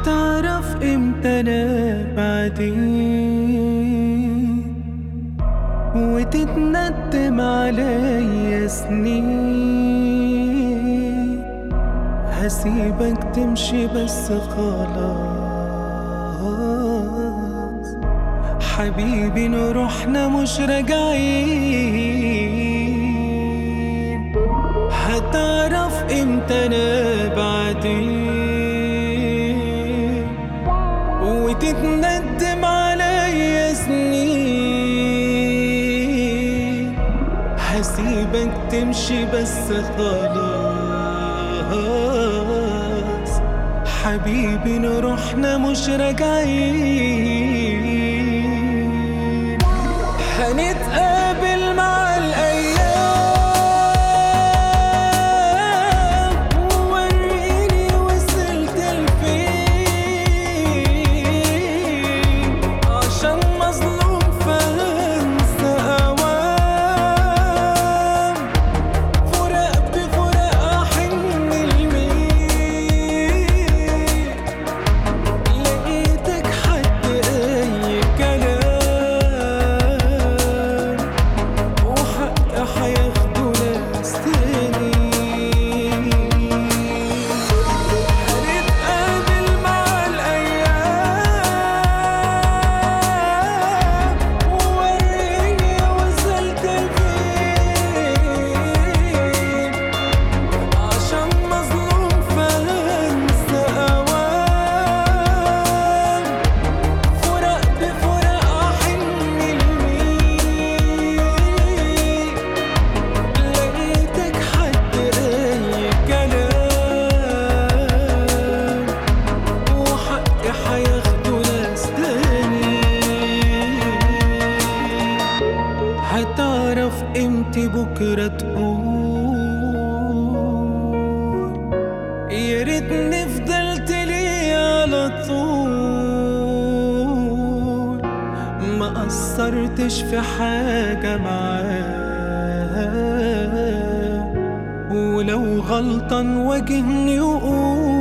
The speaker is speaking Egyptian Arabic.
هتعرف امتى انا بعدين وتتندم عليا سنين هسيبك تمشي بس خلاص حبيبي نروحنا مش راجعين هتعرف امتى انا بعدين وتتندم عليا سنين هسيبك تمشي بس خلاص حبيبي نروحنا مش راجعين هنتقابل مع الأيام ووريني وصلت لفين عشان مظلوم فهنسى أوام فراق بفراق أحن لمين لقيتك حد أي كلام وحق هياخدوا ناس تاني هنتقابل مع الأيام ووريني وصلت لفين عشان مظلوم فهنسى أوام فراق بفراق أحن لمين لقيتك حد أي كلام وحقي هياخدوا ناس تاني هتعرف امتى بكرة تقول يا ريتني فضلت لي على طول ما قصرتش في حاجة معاه ولو غلطان واجهني وقول